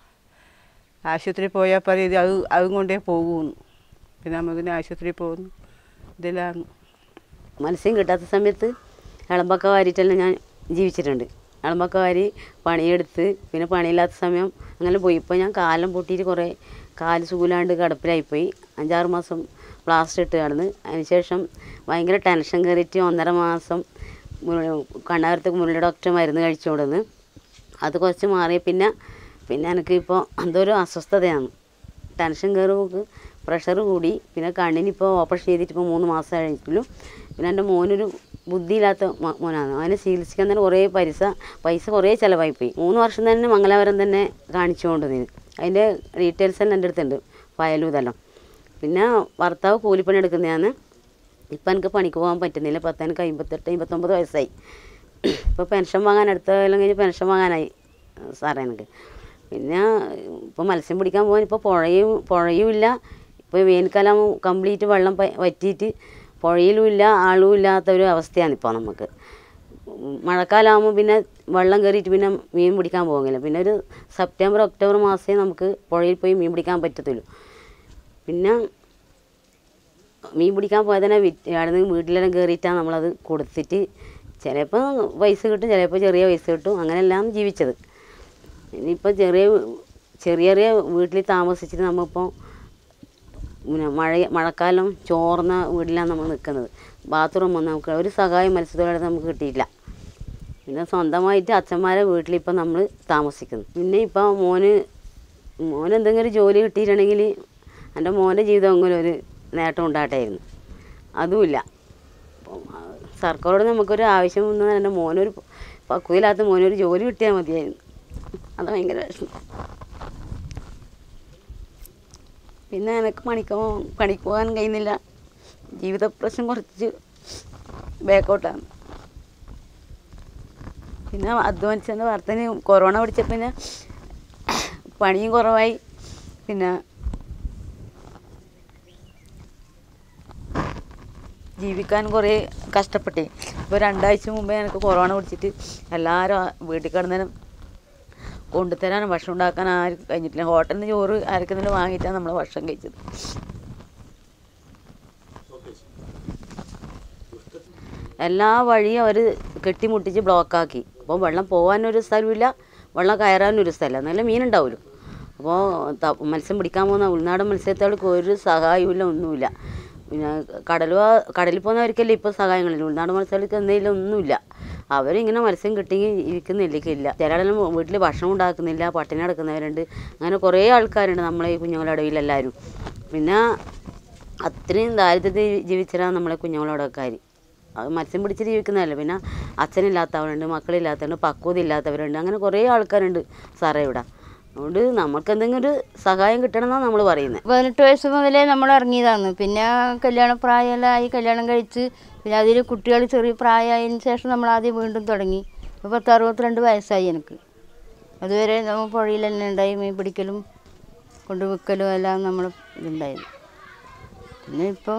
ആശുപത്രി പോയാൽ പറയും ഇത് അത് അതും കൊണ്ടേ പോകുമെന്ന് പിന്നെ നമ്മതിന് ആശുപത്രി പോകുന്നു ഇതിലാണ് മത്സ്യം കിട്ടാത്ത സമയത്ത് ഇളമ്പക്ക വാരിയിട്ടെല്ലാം ഞാൻ ജീവിച്ചിട്ടുണ്ട് ഇളമ്പക്ക വാരി പണിയെടുത്ത് പിന്നെ പണിയില്ലാത്ത സമയം അങ്ങനെ പോയി ഇപ്പോൾ ഞാൻ കാലം പൊട്ടിയിട്ട് കുറേ കാല് സൂലാണ്ട് കിടപ്പിലായിപ്പോയി അഞ്ചാറ് മാസം പ്ലാസ്റ്റർ ഇട്ട് കിടന്ന് അതിനുശേഷം ഭയങ്കര ടെൻഷൻ കയറിയിട്ട് ഒന്നര മാസം കണ്ണാകരത്ത് മുരളി ഡോക്ടർ മരുന്ന് കഴിച്ചുകൊടുന്ന് അത് കുറച്ച് മാറിയ പിന്നെ പിന്നെ എനിക്ക് ഇപ്പോൾ എന്തോ ഒരു അസ്വസ്ഥതയാണ് ടെൻഷൻ കയറുമ്പോൾ പ്രഷർ കൂടി പിന്നെ കണ്ണിനിപ്പോൾ ഓപ്പറേഷൻ ചെയ്തിട്ട് ഇപ്പോൾ മൂന്ന് മാസം കഴിഞ്ഞിട്ടുള്ളൂ പിന്നെ എൻ്റെ മോനൊരു ബുദ്ധിയില്ലാത്ത മ- മോനാണ് അവനെ ചികിത്സിക്കാൻ തന്നെ കുറേ പൈസ പൈസ കുറേ ചിലവായിപ്പോയി മൂന്ന് വർഷം തന്നെ മംഗലാപുരം തന്നെ കാണിച്ചുകൊണ്ട് നിന്ന് അതിൻ്റെ ഡീറ്റെയിൽസ് എല്ലാം എൻ്റെ അടുത്തുണ്ട് ഫയലും ഇതെല്ലാം പിന്നെ ഭർത്താവ് കൂലിപ്പണി എടുക്കുന്നതാണ് ഇപ്പം എനിക്ക് പണിക്ക് പോകാൻ പറ്റുന്നില്ല പത്ത് എനിക്ക് അമ്പത്തെട്ട് അമ്പത്തൊമ്പത് വയസ്സായി ഇപ്പോൾ പെൻഷൻ വാങ്ങാൻ അടുത്ത കൊല്ലം കഴിഞ്ഞ് പെൻഷൻ വാങ്ങാനായി സാറേ എനിക്ക് പിന്നെ ഇപ്പോൾ മത്സ്യം പിടിക്കാൻ പോകാൻ ഇപ്പോൾ പുഴയും പുഴയും ഇല്ല ഇപ്പോൾ വേനൽക്കാലം കംപ്ലീറ്റ് വെള്ളം പ- വറ്റിയിട്ട് പുഴയിലും ഇല്ല ആളും ഇല്ലാത്ത ഒരു അവസ്ഥയാണ് ഇപ്പോൾ നമുക്ക് മഴക്കാലമാകുമ്പോൾ പിന്നെ വെള്ളം കയറിയിട്ട് പിന്നെ മീൻ പിടിക്കാൻ പോകുന്നില്ല പിന്നെ ഒരു സെപ്റ്റംബർ ഒക്ടോബർ മാസമേ നമുക്ക് പുഴയിൽ പോയി മീൻ പിടിക്കാൻ പറ്റത്തുള്ളൂ പിന്നെ മീൻ പിടിക്കാൻ പോയതിനെ വിറ്റ് അവിടെ നിന്ന് വീട്ടിലെല്ലാം കയറിയിട്ടാണ് നമ്മളത് കൊടുത്തിട്ട് ചിലപ്പോൾ പൈസ കിട്ടും ചിലപ്പോൾ ചെറിയ പൈസ കിട്ടും അങ്ങനെയെല്ലാം ജീവിച്ചത് ഇനിയിപ്പോൾ ചെറിയ ചെറിയ ചെറിയ വീട്ടിൽ താമസിച്ചിട്ട് നമ്മളിപ്പോൾ പിന്നെ മഴ മഴക്കാലം ചോർന്ന വീട്ടിലാണ് നമ്മൾ നിൽക്കുന്നത് ബാത്റൂം ഒന്നും നമുക്ക് ഒരു സഹായം മത്സ്യത്തൊഴിലാളി നമുക്ക് കിട്ടിയില്ല പിന്നെ സ്വന്തമായിട്ട് അച്ഛന്മാരെ വീട്ടിലിപ്പോൾ നമ്മൾ താമസിക്കുന്നു പിന്നെ ഇപ്പോൾ മോന് മോന് എന്തെങ്കിലും ഒരു ജോലി കിട്ടിയിട്ടുണ്ടെങ്കിൽ എൻ്റെ മോൻ്റെ ജീവിതം അങ്ങനെ ഒരു നേട്ടം ഉണ്ടാകട്ടായിരുന്നു അതുമില്ല അപ്പം, ആ, സർക്കാരോട് നമുക്കൊരു ആവശ്യം വന്നാൽ എൻ്റെ മോനൊരു പക്വയില്ലാത്ത മോനൊരു ജോലി കിട്ടിയാൽ മതിയായിരുന്നു അത് ഭയങ്കര വിഷമം പിന്നെ എനിക്ക് പണിക്ക് പോ പണിക്ക് പോകാൻ കഴിയുന്നില്ല ജീവിത പ്രശ്നം കുറച്ച് ബാക്കോട്ടാണ് പിന്നെ അധ്വാനിച്ചതിൻ്റെ വർത്തന് കൊറോണ പിടിച്ച പിന്നെ പണിയും കുറവായി പിന്നെ ജീവിക്കാൻ കുറേ കഷ്ടപ്പെട്ടേ ഇപ്പോൾ രണ്ടാഴ്ച മുമ്പേ എനിക്ക് കൊറോണ പിടിച്ചിട്ട് എല്ലാവരും ആ വീട്ടിൽ കിടന്നേരം കൊണ്ടുതരാനും ഭക്ഷണം ഉണ്ടാക്കാൻ ആരും കഴിഞ്ഞിട്ടില്ല ഹോട്ടലിൽ നിന്ന് ചോറ് ആർക്കെങ്കിലും വാങ്ങിയിട്ടാണ് നമ്മൾ ഭക്ഷണം കഴിച്ചത് എല്ലാ വഴിയും അവർ കെട്ടിമുട്ടിച്ച് ബ്ലോക്കാക്കി അപ്പോൾ വെള്ളം പോകാനൊരു സ്ഥലമില്ല വെള്ളം കയറാനൊരു സ്ഥലം നല്ല മീനുണ്ടാവുമല്ലോ അപ്പോൾ ത- മത്സ്യം പിടിക്കാൻ പോകുന്ന ഉൾനാടൻ മത്സ്യത്തോൾക്ക് ഒരു സഹായമില്ല ഒന്നുമില്ല പിന്നെ കടൽ വാ- കടലിൽ പോകുന്നവർക്കല്ലേ ഇപ്പോൾ സഹായങ്ങളില്ല ഉൾനാടൻ മത്സ്യങ്ങൾക്ക് എന്തെങ്കിലും ഒന്നുമില്ല അവരിങ്ങനെ മത്സ്യം കിട്ടി ഇരിക്കുന്നില്ലേക്കില്ല ചിലരെല്ലാം വീട്ടിൽ ഭക്ഷണം ഉണ്ടാക്കുന്നില്ല പട്ടിണി കിടക്കുന്നവരുണ്ട് അങ്ങനെ കുറേ ആൾക്കാരുണ്ട് നമ്മളെ ഈ കുഞ്ഞുങ്ങളുടെ ഇടയിലെല്ലാവരും പിന്നെ അത്രയും ദാരിദ്ര്യത്തിൽ ജീവിച്ചതാണ് നമ്മളെ കുഞ്ഞുങ്ങളുടെ കാര്യം അത് മത്സ്യം പിടിച്ച് ജീവിക്കുന്നതല്ല പിന്നെ അച്ഛനില്ലാത്തവരുണ്ട് മക്കളില്ലാത്തവരുണ്ട് പക്വത ഇല്ലാത്തവരുണ്ട് അങ്ങനെ കുറേ ആൾക്കാരുണ്ട് സാറേ ഇവിടെ അതുകൊണ്ട് നമുക്ക് എന്തെങ്കിലും ഒരു സഹായം കിട്ടണമെന്നാണ് നമ്മൾ പറയുന്നത് പതിനെട്ട് വയസ്സ് മുതലേ നമ്മൾ ഇറങ്ങിയതാണ് പിന്നെ കല്യാണ പ്രായമെല്ലാം ആയി കല്യാണം കഴിച്ച് പിന്നെ അതിൽ കുട്ടികൾ ചെറിയ പ്രായമായതിന് ശേഷം നമ്മൾ ആദ്യം വീണ്ടും തുടങ്ങി ഇപ്പോൾ പത്ത് അറുപത്തിരണ്ട് വയസ്സായി എനിക്ക് അതുവരെ നമ്മൾ പുഴയിൽ തന്നെ ഉണ്ടായി മീൻ പിടിക്കലും കൊണ്ട് വിൽക്കലും എല്ലാം നമ്മൾ ഇതുണ്ടായത് പിന്നെ ഇപ്പം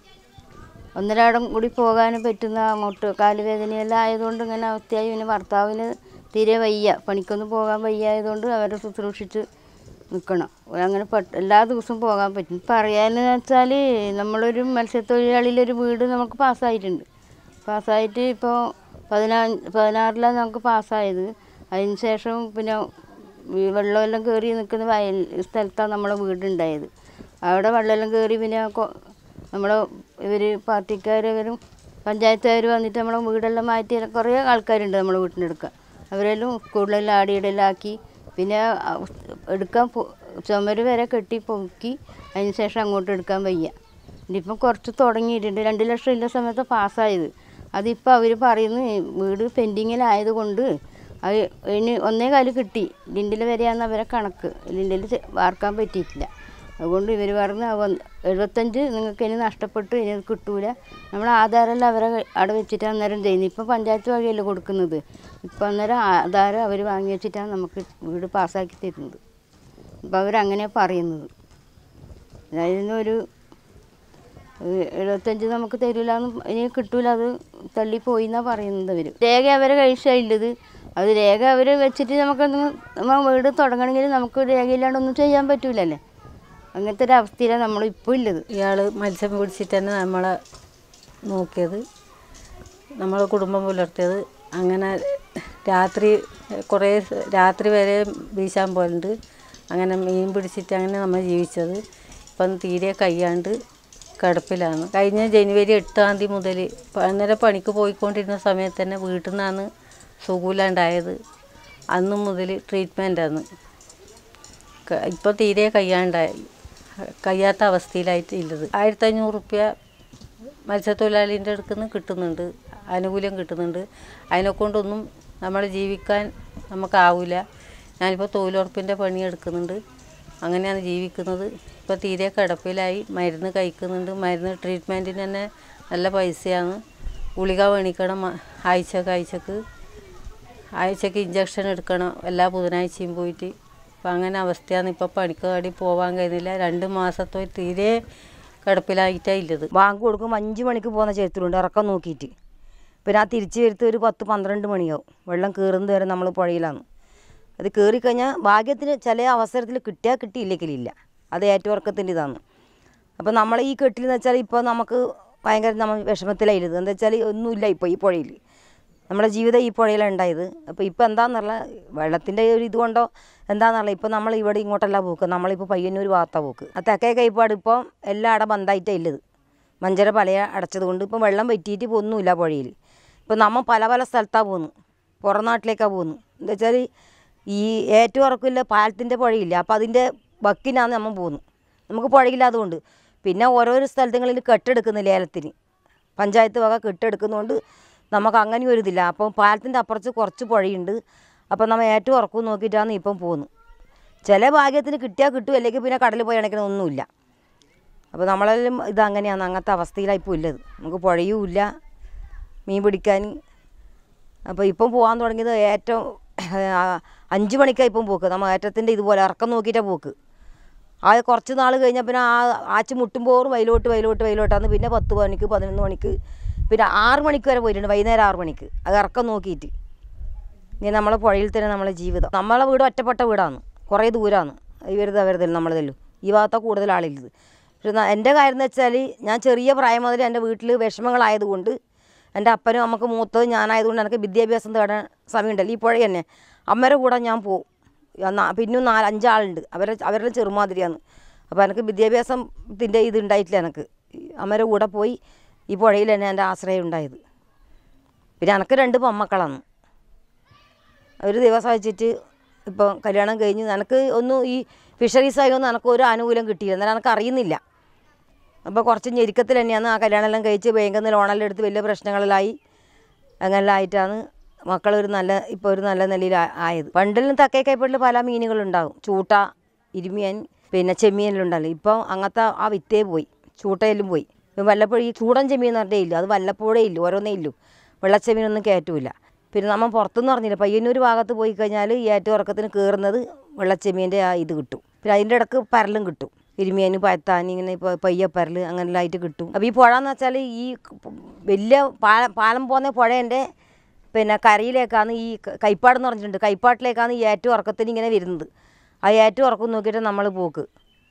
ഒന്നരാടം കൂടി പോകാൻ പറ്റുന്ന മുട്ട് കാലുവേദനയെല്ലാം ആയതുകൊണ്ട് ഇങ്ങനെ അവസ്ഥയായി പിന്നെ ഭർത്താവിന് തീരെ വയ്യ പണിക്കൊന്നും പോകാൻ വയ്യായതുകൊണ്ട് അവരെ ശുശ്രൂഷിച്ച് നിൽക്കണം അങ്ങനെ പെട്ട എല്ലാ ദിവസവും പോകാൻ പറ്റും പറയാന്ന് വെച്ചാൽ നമ്മളൊരു മത്സ്യത്തൊഴിലാളിയിലൊരു വീട് നമുക്ക് പാസ്സായിട്ടുണ്ട് പാസ്സായിട്ട് ഇപ്പോൾ പതിനാ പതിനാറിലാണ് നമുക്ക് പാസ്സായത് അതിന് ശേഷം പിന്നെ ഈ വെള്ളമെല്ലാം കയറി നിൽക്കുന്ന വയൽ സ്ഥലത്താണ് നമ്മളെ വീടുണ്ടായത് അവിടെ വെള്ളമെല്ലാം കയറി പിന്നെ കൊ- നമ്മളെ ഇവർ പാർട്ടിക്കാരവരും പഞ്ചായത്തുകാർ വന്നിട്ട് നമ്മളെ വീടെല്ലാം മാറ്റി കുറേ ആൾക്കാരുണ്ട് നമ്മളെ വീട്ടിനെടുക്കുക അവരെല്ലാം സ്കൂളിലെല്ലാം ആടിയിടെല്ലാം ആക്കി പിന്നെ ആ എടുക്കാൻ പോ- ചുമര് വരെ കെട്ടി പൊക്കി അതിന് ശേഷം അങ്ങോട്ട് എടുക്കാൻ വയ്യ ഇനിയിപ്പം കുറച്ച് തുടങ്ങിയിട്ടുണ്ട് രണ്ട് ലക്ഷം ഇല്ല സമയത്ത് പാസ്സായത് അതിപ്പോൾ അവർ പറയുന്നു വീട് പെൻഡിങ്ങിലായത് കൊണ്ട് അത് ഇനി ഒന്നേ കാല് കിട്ടി ലിൻഡിൽ വരെയാണ് അവരെ കണക്ക് ലിൻഡിൽ വാർക്കാൻ പറ്റിയിട്ടില്ല അതുകൊണ്ട് ഇവർ പറഞ്ഞ് ആ ഒന്ന് എഴുപത്തഞ്ച് നിങ്ങൾക്ക് ഇനി നഷ്ടപ്പെട്ടു ഇനി അത് കിട്ടൂല നമ്മൾ ആധാരമെല്ലാം അവരെ അവിടെ വെച്ചിട്ട് അന്നേരം ചെയ്യുന്നത് ഇപ്പം പഞ്ചായത്ത് വഴിയല്ലേ കൊടുക്കുന്നത് ഇപ്പം അന്നേരം ആധാരം അവർ വാങ്ങി വെച്ചിട്ടാണ് നമുക്ക് വീട് പാസ്സാക്കി തരുന്നത് അപ്പം അവരങ്ങനെയാണ് പറയുന്നത് അതിനൊരു ഏഹ് എഴുപത്തഞ്ച് നമുക്ക് തരൂല ഇനി കിട്ടൂല അത് തള്ളിപ്പോയി എന്നാണ് പറയുന്നത് അവർ രേഖ അവരെ കഴിച്ചില്ലത് അത് രേഖ അവർ വെച്ചിട്ട് നമുക്കൊന്ന് നമ്മൾ വീട് തുടങ്ങണമെങ്കിൽ നമുക്ക് രേഖയില്ലാണ്ട് ഒന്നും ചെയ്യാൻ പറ്റൂലല്ലേ അങ്ങനത്തെ ഒരു അവസ്ഥയിലാണ് നമ്മളിപ്പോൾ ഉള്ളത് ഇയാൾ മത്സ്യം പിടിച്ചിട്ട് തന്നെ നമ്മളെ നോക്കിയത് നമ്മളെ കുടുംബം പുലർത്തിയത് അങ്ങനെ രാത്രി കുറേ സ- രാത്രി വരെ വീശാൻ പോലുണ്ട് അങ്ങനെ മീൻ പിടിച്ചിട്ട് അങ്ങനെ നമ്മൾ ജീവിച്ചത് ഇപ്പം തീരെ കയ്യാണ്ട് കിടപ്പിലാണ് കഴിഞ്ഞ ജനുവരി എട്ടാം തീയതി മുതൽ അന്നേരം പണിക്ക് പോയിക്കൊണ്ടിരുന്ന സമയത്ത് തന്നെ വീട്ടിൽ നിന്നാണ് സുഖമില്ലാണ്ടായത് അന്ന് മുതൽ ട്രീറ്റ്മെൻറ്റാണ് ഇപ്പോൾ തീരെ കയ്യാണ്ടായി കഴിയാത്ത അവസ്ഥയിലായിട്ട് ഉള്ളത് ആയിരത്തി അഞ്ഞൂറ് റുപ്യ മത്സ്യത്തൊഴിലാളീൻ്റെ അടുത്ത് നിന്ന് കിട്ടുന്നുണ്ട് ആനുകൂല്യം കിട്ടുന്നുണ്ട് അതിനെ കൊണ്ടൊന്നും നമ്മൾ ജീവിക്കാൻ നമുക്കാവില്ല ഞാനിപ്പോൾ തൊഴിലുറപ്പിൻ്റെ പണി എടുക്കുന്നുണ്ട് അങ്ങനെയാണ് ജീവിക്കുന്നത് ഇപ്പോൾ തീരെ കിടപ്പിലായി മരുന്ന് കഴിക്കുന്നുണ്ട് മരുന്ന് ട്രീറ്റ്മെൻറ്റിന് തന്നെ നല്ല പൈസയാണ് ഗുളിക മേടിക്കണം മ- ആഴ്ചക്ക് ആഴ്ചക്ക് ആഴ്ചക്ക് ഇഞ്ചക്ഷൻ എടുക്കണം എല്ലാ ബുധനാഴ്ചയും പോയിട്ട് അപ്പം അങ്ങനെ അവസ്ഥയാണ് ഇപ്പോൾ പണിക്ക് വേണ്ടി പോകാൻ കഴിയുന്നില്ല രണ്ട് മാസത്തോ തീരെ കിടപ്പിലായിട്ടേ ഇല്ലത് ബാങ്ക് കൊടുക്കുമ്പോൾ അഞ്ച് മണിക്ക് പോകുന്ന ചരിത്രമുണ്ട് ഇറക്കം നോക്കിയിട്ട് പിന്നെ ആ തിരിച്ച് വരുത്ത് ഒരു പത്ത് പന്ത്രണ്ട് മണിയാവും വെള്ളം കയറുന്നത് വരെ നമ്മൾ പുഴയിലാണ് അത് കയറിക്കഴിഞ്ഞാൽ ഭാഗ്യത്തിന് ചില അവസരത്തിൽ കിട്ടിയാൽ കിട്ടിയില്ലെങ്കിലില്ല അത് ഏറ്റുവർക്കത്തിൻ്റെ ഇതാണ് അപ്പോൾ നമ്മളെ ഈ കെട്ടിൽ എന്ന് വെച്ചാൽ ഇപ്പോൾ നമുക്ക് ഭയങ്കര നമ്മൾ വിഷമത്തിലായിരുന്നു എന്താ വെച്ചാൽ ഒന്നുമില്ല ഇപ്പോൾ ഈ പുഴയിൽ നമ്മുടെ ജീവിതം ഈ പുഴയിലാണ് ഉണ്ടായത് അപ്പോൾ ഇപ്പോൾ എന്താണെന്നുള്ള വെള്ളത്തിൻ്റെ ഒരു ഇതുകൊണ്ടോ എന്താണെന്നുള്ള ഇപ്പോൾ നമ്മൾ ഇവിടെ ഇങ്ങോട്ടല്ല പോക്ക് നമ്മളിപ്പോൾ പയ്യന്നൂർ ഭാഗത്താണ് പോക്ക് ആ തെക്കേ കൈപ്പാട് ഇപ്പോൾ എല്ലാം അവിടെ ബന്ധായിട്ടാണ് ഉള്ളത് മഞ്ചര പലയ അടച്ചത് കൊണ്ട് ഇപ്പം വെള്ളം പറ്റിയിട്ട് ഇപ്പോൾ ഒന്നുമില്ല പുഴയിൽ ഇപ്പം നമ്മൾ പല പല സ്ഥലത്താണ് പോകുന്നത് പുറം നാട്ടിലേക്കാണ് പോകുന്നത് എന്താ വെച്ചാൽ ഈ ഏറ്റവും ഉറക്കില്ല പാലത്തിൻ്റെ പുഴയില്ല അപ്പോൾ അതിൻ്റെ ബക്കിനാണ് നമ്മൾ പോകുന്നത് നമുക്ക് പുഴയില്ലാത്തതുകൊണ്ട് പിന്നെ ഓരോരോ സ്ഥലത്തുകളിൽ കെട്ടെടുക്കുന്ന ലേലത്തിന് പഞ്ചായത്ത് വക കെട്ടെടുക്കുന്നതുകൊണ്ട് നമുക്ക് അങ്ങനെ ഒരു ഇതില്ല അപ്പം പാലത്തിൻ്റെ അപ്പുറത്ത് കുറച്ച് പുഴയുണ്ട് അപ്പം നമ്മൾ ഏറ്റവും ഉറക്കം നോക്കിയിട്ടാണ് ഇപ്പം പോകുന്നത് ചില ഭാഗ്യത്തിന് കിട്ടിയാൽ കിട്ടും അല്ലെങ്കിൽ പിന്നെ കടലിൽ പോയി അണയ്ക്കണ ഒന്നുമില്ല അപ്പോൾ നമ്മളെല്ലാം ഇത് അങ്ങനെയാണ് അങ്ങനത്തെ അവസ്ഥയിലാണ് ഇപ്പോൾ ഉള്ളത് നമുക്ക് പുഴയും ഇല്ല മീൻ പിടിക്കാൻ അപ്പോൾ ഇപ്പം പോകാൻ തുടങ്ങിയത് ഏറ്റവും ആ, അഞ്ച് മണിക്കാണ് ഇപ്പം പോക്ക് നമ്മൾ ഏറ്റത്തിൻ്റെ ഇതുപോലെ ഇറക്കം നോക്കിയിട്ടാണ് പോക്ക് ആ കുറച്ച് നാൾ കഴിഞ്ഞാൽ പിന്നെ ആ ആച്ച് മുട്ടുമ്പോറും വയലോട്ട് വയലോട്ട് വയലോട്ടാന്ന് പിന്നെ പത്ത് മണിക്ക് പതിനൊന്ന് മണിക്ക് പിന്നെ ആറ് മണിക്ക് വരെ പോയിട്ടുണ്ട് വൈകുന്നേരം ആറ് മണിക്ക് അത് ഇറക്കം നോക്കിയിട്ട് ഇനി നമ്മളെ പുഴയിൽ തന്നെ നമ്മളെ ജീവിതം നമ്മളെ വീട് ഒറ്റപ്പെട്ട വീടാണ് കുറേ ദൂരമാണ് ഇവരുത് അവരുതല്ല നമ്മളതല്ലോ ഈ ഭാഗത്താണ് കൂടുതൽ ആളില്ലത് പക്ഷെ ന- എൻ്റെ കാര്യം എന്ന് വെച്ചാൽ ഞാൻ ചെറിയ പ്രായം മുതൽ എൻ്റെ വീട്ടിൽ വിഷമങ്ങളായതുകൊണ്ട് എൻ്റെ അപ്പനും അമ്മക്ക് മൂത്തത് ഞാനായതുകൊണ്ട് എനിക്ക് വിദ്യാഭ്യാസം തേടാൻ സമയമുണ്ടല്ലോ ഈ പുഴ തന്നെ അമ്മയുടെ കൂടെ ഞാൻ പോവും നാ- പിന്നും നാല് അഞ്ചാളുണ്ട് അവരെ അവരുടെ ചെറുമാതിരിയാണ് അപ്പോൾ എനിക്ക് വിദ്യാഭ്യാസത്തിൻ്റെ ഇത് ഉണ്ടായിട്ടില്ല എനിക്ക് അമ്മയുടെ കൂടെ പോയി ഈ പുഴയിൽ തന്നെ എൻ്റെ ആശ്രയം ഉണ്ടായത് പിന്നെ എനിക്ക് രണ്ട് പൊമ്മക്കളാണ് ഒരു ദിവസം വെച്ചിട്ട് ഇപ്പം കല്യാണം കഴിഞ്ഞ് എനിക്ക് ഒന്നും ഈ ഫിഷറീസായി ഒന്നും എനിക്ക് ഒരു ആനുകൂല്യം കിട്ടിയില്ല എന്നാൽ എനിക്ക് അറിയുന്നില്ല അപ്പോൾ കുറച്ച് ഞെരുക്കത്തിൽ തന്നെയാണ് ആ കല്യാണം എല്ലാം കഴിച്ച് ബാങ്കിൽ നിന്ന് ലോണെല്ലാം എടുത്ത് വലിയ പ്രശ്നങ്ങളിലായി അങ്ങനെല്ലാം ആയിട്ടാണ് മക്കളൊരു നല്ല ഇപ്പോൾ ഒരു നല്ല നിലയിൽ ആ- ആയത് പണ്ടെല്ലാം തക്കേ കൈപ്പട്ടിൽ പല മീനുകളുണ്ടാകും ചൂട്ട ഇരുമിയൻ പിന്നെ ചെമ്മീനെല്ലാം ഉണ്ടാവില്ല ഇപ്പോൾ അങ്ങനത്തെ ആ വിത്തേ പോയി ചൂട്ടയിലും പോയി ഇപ്പം വല്ലപ്പോഴും ഈ ചൂടൻ ചെമ്മീൻ എന്ന് പറഞ്ഞേ ഇല്ല അത് വല്ലപ്പോഴേ ഇല്ല ഓരോന്നേ ഇല്ലു വെള്ളച്ചെമ്മീനൊന്നും കയറ്റൂല പിന്നെ നമ്മൾ പുറത്തുനിന്ന് പറഞ്ഞില്ല പയ്യന്നൂർ ഭാഗത്ത് പോയി കഴിഞ്ഞാൽ ഈ ഏറ്റവും ഉറക്കത്തിന് കയറുന്നത് വെള്ളച്ചെമ്മീൻ്റെ ആ ഇത് കിട്ടും പിന്നെ അതിൻ്റെ ഇടക്ക് പരലും കിട്ടും ഇരുമിയന് പയത്താൻ ഇങ്ങനെ ഇപ്പോൾ പയ്യപ്പരൽ അങ്ങനെല്ലാം ആയിട്ട് കിട്ടും അപ്പോൾ ഈ പുഴ എന്ന് വെച്ചാൽ ഈ വലിയ പാലം പാലം പോകുന്ന പുഴേൻ്റെ പിന്നെ കരയിലേക്കാണ് ഈ ക- കൈപ്പാട് എന്ന് പറഞ്ഞിട്ടുണ്ട് കൈപ്പാട്ടിലേക്കാണ് ഈ ഏറ്റവും ഉറക്കത്തിന് ഇങ്ങനെ വരുന്നത് ആ ഏറ്റവും ഉറക്കം നോക്കിയിട്ട് നമ്മൾ പോക്ക്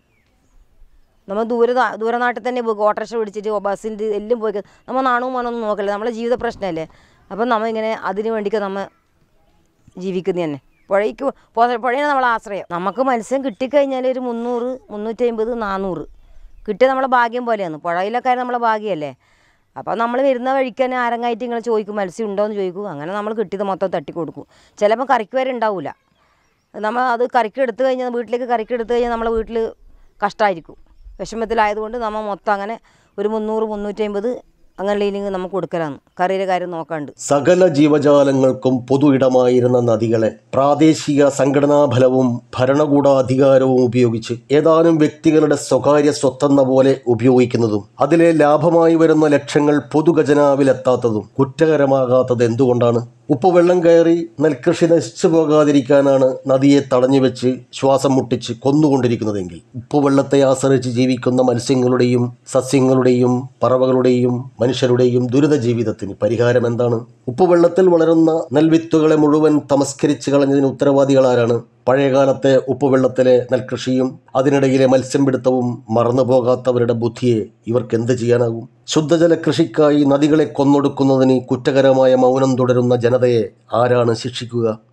നമ്മൾ ദൂര ദൂരനാട്ടിൽ തന്നെ പോകും ഓട്ടോറിക്ഷ പിടിച്ചിട്ട് ബസ്സിൻ്റെ എല്ലാം പോയി നമ്മൾ നാണവും മനൊന്നും നോക്കല്ലേ നമ്മളെ ജീവിത പ്രശ്നമല്ലേ അപ്പം നമ്മൾ ഇങ്ങനെ അതിന് വേണ്ടിക്ക് നമ്മൾ ജീവിക്കുന്നത് തന്നെ പുഴയ്ക്ക് പോ പുഴയാണ് നമ്മളെ ആശ്രയം നമുക്ക് മത്സ്യം കിട്ടിക്കഴിഞ്ഞാൽ ഒരു മുന്നൂറ് മുന്നൂറ്റി അമ്പത് നാനൂറ് കിട്ടിയ നമ്മളെ ഭാഗ്യം പോലെയാണ് പുഴയിലൊക്കെ നമ്മളെ ഭാഗ്യമല്ലേ അപ്പോൾ നമ്മൾ വരുന്ന വഴിക്ക് തന്നെ ആരങ്ങായിട്ട് ഇങ്ങനെ ചോദിക്കും മത്സ്യം ഉണ്ടോ എന്ന് ചോദിക്കും അങ്ങനെ നമ്മൾ കിട്ടിയത് മൊത്തം തട്ടി കൊടുക്കും ചിലപ്പോൾ കറിക്ക് വരെ ഉണ്ടാവില്ല നമ്മൾ അത് കറിക്ക് എടുത്തു കഴിഞ്ഞാൽ വീട്ടിലേക്ക് കറിക്ക് എടുത്തു കഴിഞ്ഞാൽ നമ്മളെ വീട്ടിൽ കഷ്ടമായിരിക്കും വിഷമത്തിലായതുകൊണ്ട് നമ്മൾ മൊത്തം അങ്ങനെ ഒരു മുന്നൂറ് മുന്നൂറ്റി അമ്പത് അങ്ങനെ ലീനിങ് നമുക്ക് കൊടുക്കലാണ് കറിയുടെ കാര്യം നോക്കാണ്ട് സകല ജീവജാലങ്ങൾക്കും പൊതു ഇടമായിരുന്ന നദികളെ പ്രാദേശിക സംഘടനാ ഫലവും ഭരണകൂടാധികാരവും ഉപയോഗിച്ച് ഏതാനും വ്യക്തികളുടെ സ്വകാര്യ സ്വത്തെന്ന പോലെ ഉപയോഗിക്കുന്നതും അതിലെ ലാഭമായി വരുന്ന ലക്ഷ്യങ്ങൾ പൊതുഖജനാവിലെത്താത്തതും കുറ്റകരമാകാത്തത് എന്തുകൊണ്ടാണ് ഉപ്പുവെള്ളം കയറി നെൽകൃഷി നശിച്ചു പോകാതിരിക്കാനാണ് നദിയെ തടഞ്ഞു വെച്ച് ശ്വാസം മുട്ടിച്ച് കൊന്നുകൊണ്ടിരിക്കുന്നതെങ്കിൽ ഉപ്പുവെള്ളത്തെ ആശ്രയിച്ച് ജീവിക്കുന്ന മത്സ്യങ്ങളുടെയും സസ്യങ്ങളുടെയും പറവകളുടെയും മനുഷ്യരുടെയും ദുരിത ജീവിതത്തിന് പരിഹാരം എന്താണ് ഉപ്പുവെള്ളത്തിൽ വളരുന്ന നെൽവിത്തുകളെ മുഴുവൻ തമസ്കരിച്ച് കളഞ്ഞതിന് ഉത്തരവാദികളാരാണ് പഴയകാലത്തെ ഉപ്പുവെള്ളത്തിലെ നെൽകൃഷിയും അതിനിടയിലെ മത്സ്യം പിടുത്തവും മറന്നുപോകാത്തവരുടെ ബുദ്ധിയെ ഇവർക്ക് എന്ത് ചെയ്യാനാകും ശുദ്ധജല കൃഷിക്കായി നദികളെ കൊന്നൊടുക്കുന്നതിന് കുറ്റകരമായ മൗനം തുടരുന്ന ജനതയെ ആരാണ് ശിക്ഷിക്കുക